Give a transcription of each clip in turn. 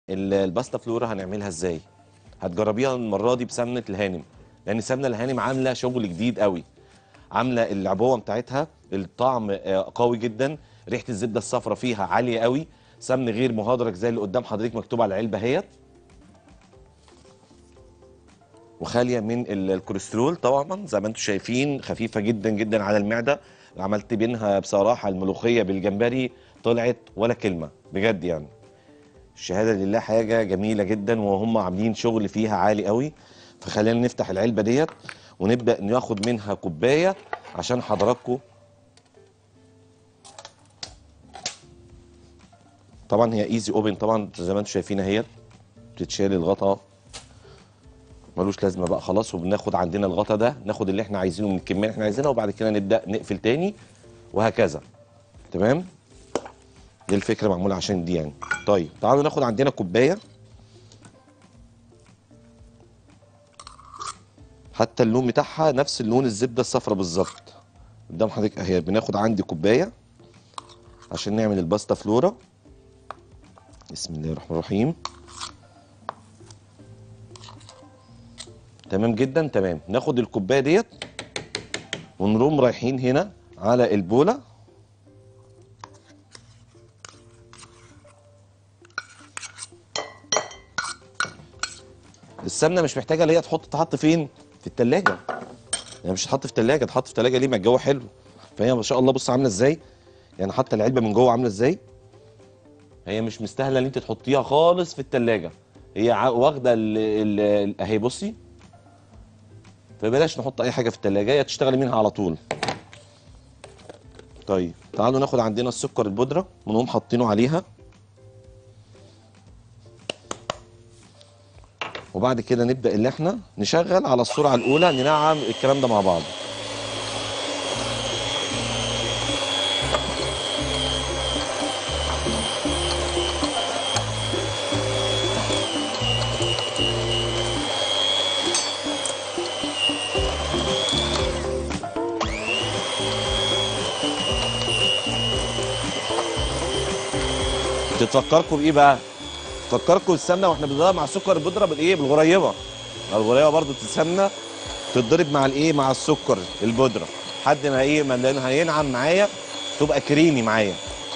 ال- الباستا فلورا هنعملها ازاي هتجربيها المره دي بسمنه الهانم لان سمنه الهانم عامله شغل جديد قوي عامله العبوه بتاعتها الطعم آه، قوي جدا ريحه الزبده الصفراء فيها عاليه قوي سمن غير مهدرج زي اللي قدام حضرتك مكتوب على العلبه اهيت وخاليه من ال- الكوليسترول طبعا زي ما انتم شايفين خفيفه جدا جدا على المعده عملت بينها بصراحه الملوخيه بالجمبري طلعت ولا كلمه بجد يعني الشهاده لله حاجه جميله جدا وهم عاملين شغل فيها عالي قوي فخلينا نفتح العلبه ديت ونبدا ناخد منها كوبايه عشان حضراتكم طبعا هي ايزي اوبن طبعا زي ما انتم شايفين اهيت بتتشال الغطا ملوش لازمه بقى خلاص وبناخد عندنا الغطا ده ناخد اللي احنا عايزينه من الكميه اللي احنا عايزينها وبعد كده نبدا نقفل تاني وهكذا تمام دي الفكره معموله عشان دي يعني طيب تعالوا ناخد عندنا كوبايه حتى اللون بتاعها نفس اللون الزبده الصفراء بالظبط قدام حضرتك اهي بناخد عندي كوبايه عشان نعمل الباستا فلورا بسم الله الرحمن الرحيم تمام جدا تمام ناخد الكوبايه ديت ونقوم رايحين هنا على البوله السمنه مش محتاجه اللي هي تحط تحط فين في التلاجة يعني مش تحط في التلاجة تحط في التلاجة ليه ما الجو حلو فهي ما شاء الله بص عامله ازاي يعني حتى العلبه من جوه عامله ازاي هي مش مستاهله ان انت تحطيها خالص في التلاجة هي ع- واخده ال- ال- ال- اهي بصي فبلاش نحط اي حاجه في التلاجة هي تشتغلي منها على طول طيب تعالوا ناخد عندنا السكر البودره ونقوم حاطينه عليها وبعد كده نبدا اللي احنا نشغل على السرعه الاولى ننعم الكلام ده مع بعض تتفكركم بايه بقى تفكركم السمنه واحنا بنضربها مع السكر البودره بالايه بالغريبه الغريبه برضو السمنه تتضرب مع الايه مع السكر البودره لحد ما ايه ما لأن هينعم معايا تبقى كريمي معايا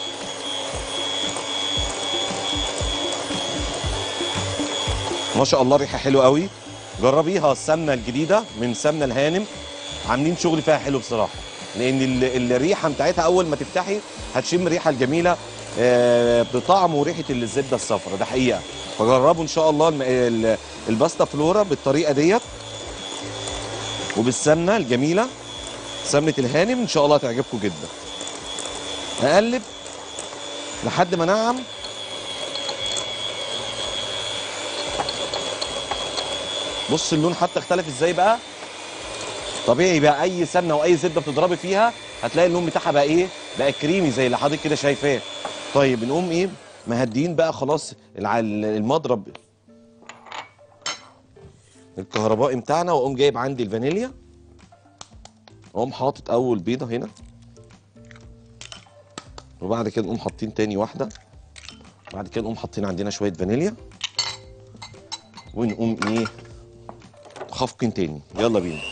ما شاء الله ريحه حلوه قوي جربيها السمنه الجديده من سمنه الهانم عاملين شغل فيها حلو بصراحه لان ال- الريحه بتاعتها اول ما تفتحي هتشم الريحه الجميله آه، بطعم وريحه الزبده الصفراء ده حقيقه فجربوا ان شاء الله الم- ال- الباستا فلورا بالطريقه ديت وبالسمنه الجميله سمنه الهانم ان شاء الله هتعجبكم جدا اقلب لحد ما نعم بص اللون حتى اختلف ازاي بقى طبيعي بقى اي سمنه واي زبده بتضربي فيها هتلاقي اللون بتاعها بقى ايه بقى كريمي زي اللي حضرتك كده شايفاه طيب نقوم ايه مهديين بقى خلاص الع- المضرب الكهربائي بتاعنا واقوم جايب عندي الفانيليا اقوم حاطط اول بيضه هنا وبعد كده نقوم حاطين تاني واحده بعد كده نقوم حاطين عندنا شويه فانيليا ونقوم ايه خفقين تاني يلا بينا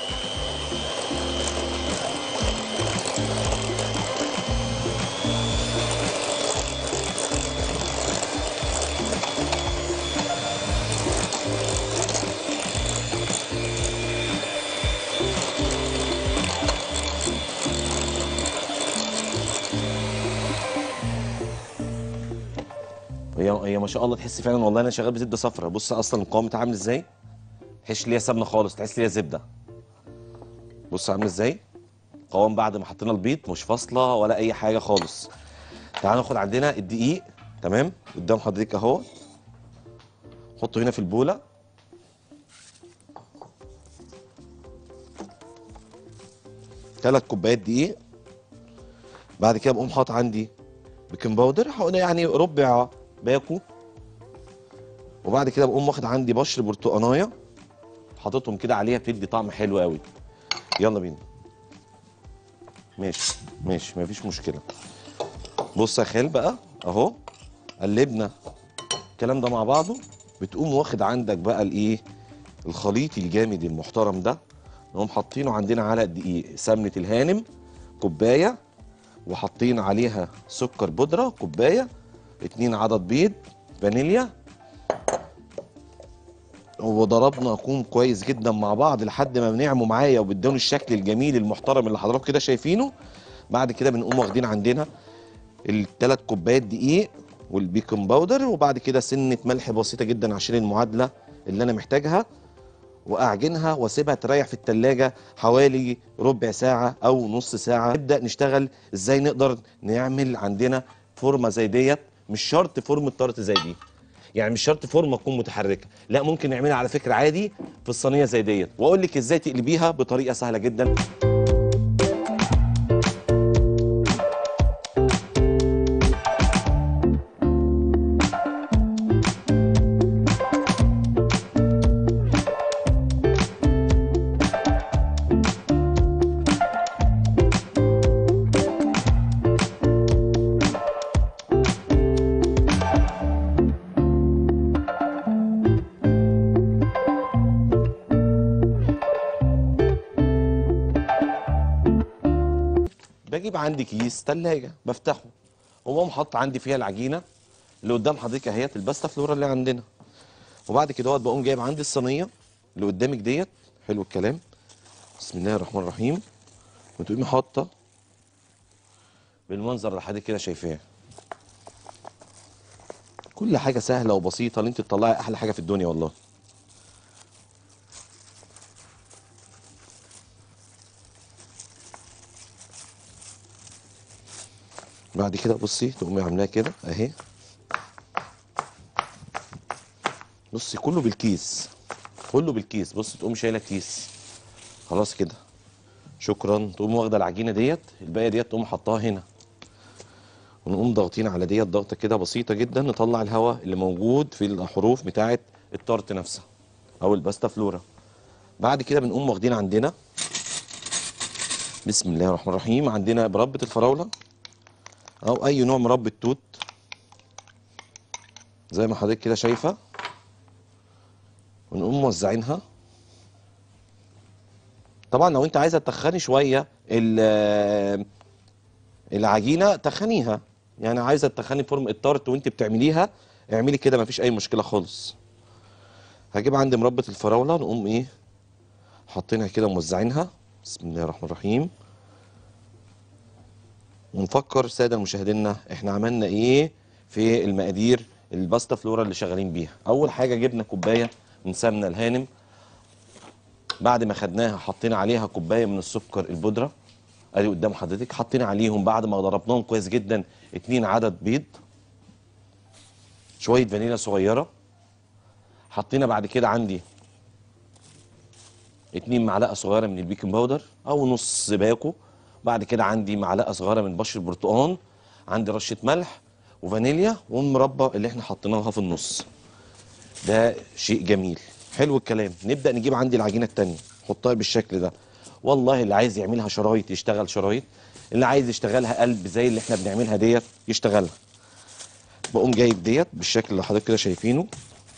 هي هي ما شاء الله تحس فعلا والله انا شغال بزبده صفرا بص اصلا القوام بتاعها عامل ازاي تحس ليها سمنه خالص تحس ليها زبده بص عامل ازاي قوام بعد ما حطينا البيض مش فاصله ولا اي حاجه خالص تعالوا ناخد عندنا الدقيق تمام قدام حضرتك اهو حطه هنا في البوله ثلاث كوبايات دقيق بعد كده بقوم حاطط عندي بيكنج باودر حوالي يعني ربع باكو وبعد كده بقوم واخد عندي بشر برتقانايه حاططهم كده عليها بتدي طعم حلو قوي يلا بينا ماشي ماشي مفيش مشكله بص يا خال بقى اهو قلبنا الكلام ده مع بعضه بتقوم واخد عندك بقى الايه الخليط الجامد المحترم ده نقوم حاطينه عندنا على دقيق سمنه الهانم كوبايه وحاطين عليها سكر بودره كوبايه اتنين عدد بيض فانيليا وضربنا كوم كويس جدا مع بعض لحد ما بنعموا معايا وبيدوني الشكل الجميل المحترم اللي حضراتكم كده شايفينه بعد كده بنقوم واخدين عندنا الثلاث كوبايات دقيق والبيكنج باودر وبعد كده سنه ملح بسيطه جدا عشان المعادله اللي انا محتاجها واعجنها واسيبها تريح في التلاجة حوالي ربع ساعة او نص ساعة نبدأ نشتغل ازاي نقدر نعمل عندنا فورمة زي ديت مش شرط فورمة طارت زي دي يعني مش شرط فورمة تكون متحركة لا ممكن نعملها على فكرة عادي في الصينية زي ديت واقول لك ازاي تقلبيها بطريقة سهلة جدا بجيب عندي كيس تلاجة بفتحه وبقوم حاطط عندي فيها العجينة اللي قدام حضرتك اهيت الباستا فلورا اللي عندنا وبعد كده اهوت بقوم جايب عندي الصينية اللي قدامك ديت حلو الكلام بسم الله الرحمن الرحيم وتقومي حاطة بالمنظر اللي حضرتك كده شايفاه كل حاجة سهلة وبسيطة اللي انت تطلعي احلى حاجة في الدنيا والله بعد كده بصي تقومي عاملاها كده اهي بصي كله بالكيس كله بالكيس بصي تقوم شايله كيس خلاص كده شكرا تقوم واخده العجينه ديت الباقيه ديت تقوم حطاها هنا ونقوم ضاغطين على ديت ضغطه كده بسيطه جدا نطلع الهواء اللي موجود في الحروف بتاعه التارت نفسها او الباستا فلورا بعد كده بنقوم واخدين عندنا بسم الله الرحمن الرحيم عندنا مربى الفراوله او اي نوع مربى توت زي ما حضرتك كده شايفه ونقوم موزعينها طبعا لو انت عايزه تخني شويه ال- العجينه تخنيها يعني عايزه تخني فورم التارت وانت بتعمليها اعملي كده مفيش اي مشكله خالص هجيب عندي مربى الفراوله نقوم ايه حاطينها كده موزعينها بسم الله الرحمن الرحيم ونفكر ساده مشاهدينا احنا عملنا ايه في المقادير الباستا فلورا اللي شغالين بيها اول حاجه جبنا كوبايه من سمنه الهانم بعد ما خدناها حطينا عليها كوبايه من السكر البودره ادي قدام حضرتك حطينا عليهم بعد ما ضربناهم كويس جدا اتنين عدد بيض شويه فانيليا صغيره حطينا بعد كده عندي اتنين معلقه صغيره من البيكنج باودر او نص باكو بعد كده عندي معلقه صغيره من بشر البرتقال عندي رشه ملح وفانيليا والمربى اللي احنا حطيناها في النص ده شيء جميل حلو الكلام نبدا نجيب عندي العجينه التانية نحطها بالشكل ده والله اللي عايز يعملها شرايط يشتغل شرايط اللي عايز يشتغلها قلب زي اللي احنا بنعملها ديت يشتغلها بقوم جايب ديت بالشكل اللي حضرتك كده شايفينه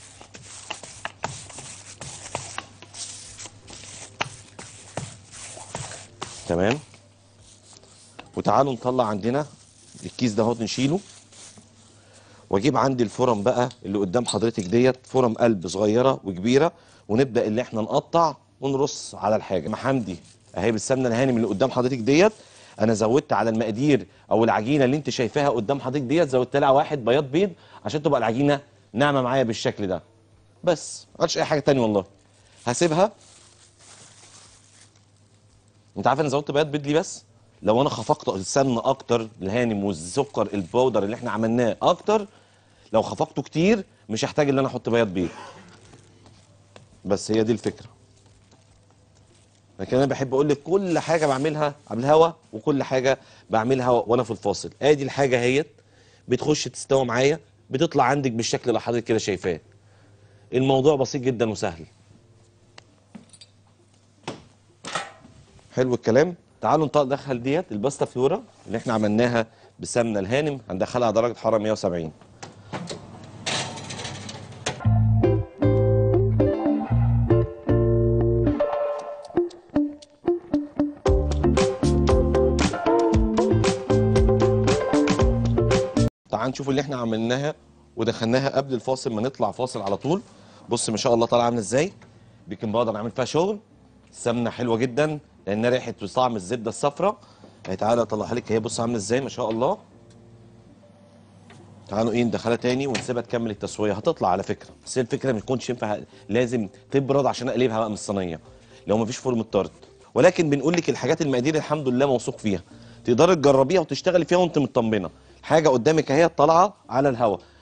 تمام وتعالوا نطلع عندنا الكيس ده اهوت نشيله واجيب عندي الفرم بقى اللي قدام حضرتك ديت فرم قلب صغيره وكبيره ونبدا اللي احنا نقطع ونرص على الحاجه محمدي اهي بالسمنه الهانم اللي قدام حضرتك ديت انا زودت على المقادير او العجينه اللي انت شايفاها قدام حضرتك ديت زودت لها واحد بياض بيض عشان تبقى العجينه ناعمه معايا بالشكل ده بس ما عادش اي حاجه تانية والله هسيبها انت عارف انا زودت بياض بيض ليه بس لو انا خفقت السمنه اكتر الهانم والسكر الباودر اللي احنا عملناه اكتر لو خفقته كتير مش هحتاج ان انا احط بياض بيض بس هي دي الفكره لكن انا بحب اقول لك كل حاجه بعملها على الهوا وكل حاجه بعملها وانا في الفاصل ادي الحاجه اهيت بتخش تستوي معايا بتطلع عندك بالشكل اللي حضرتك كده شايفاه الموضوع بسيط جدا وسهل حلو الكلام تعالوا نط- ندخل ديت الباستا فلورا اللي احنا عملناها بسمنه الهانم هندخلها على درجه حراره 170 تعال نشوف اللي احنا عملناها ودخلناها قبل الفاصل ما نطلع فاصل على طول بص ما شاء الله طالعه عامله ازاي بيكنج باودر نعمل فيها شغل سمنه حلوه جدا لان ريحه وطعم الزبده الصفراء اهي تعالى اطلعها لك اهي بص عامله ازاي ما شاء الله تعالوا ايه ندخلها تاني ونسيبها تكمل التسويه هتطلع على فكره بس هي الفكره ما تكونش ينفع لازم تبرد عشان اقلبها بقى من الصينيه لو ما فيش فرن طرد ولكن بنقول لك الحاجات المقادير الحمد لله موثوق فيها تقدري تجربيها وتشتغلي فيها وانت مطمنه حاجه قدامك اهي طالعه على الهواء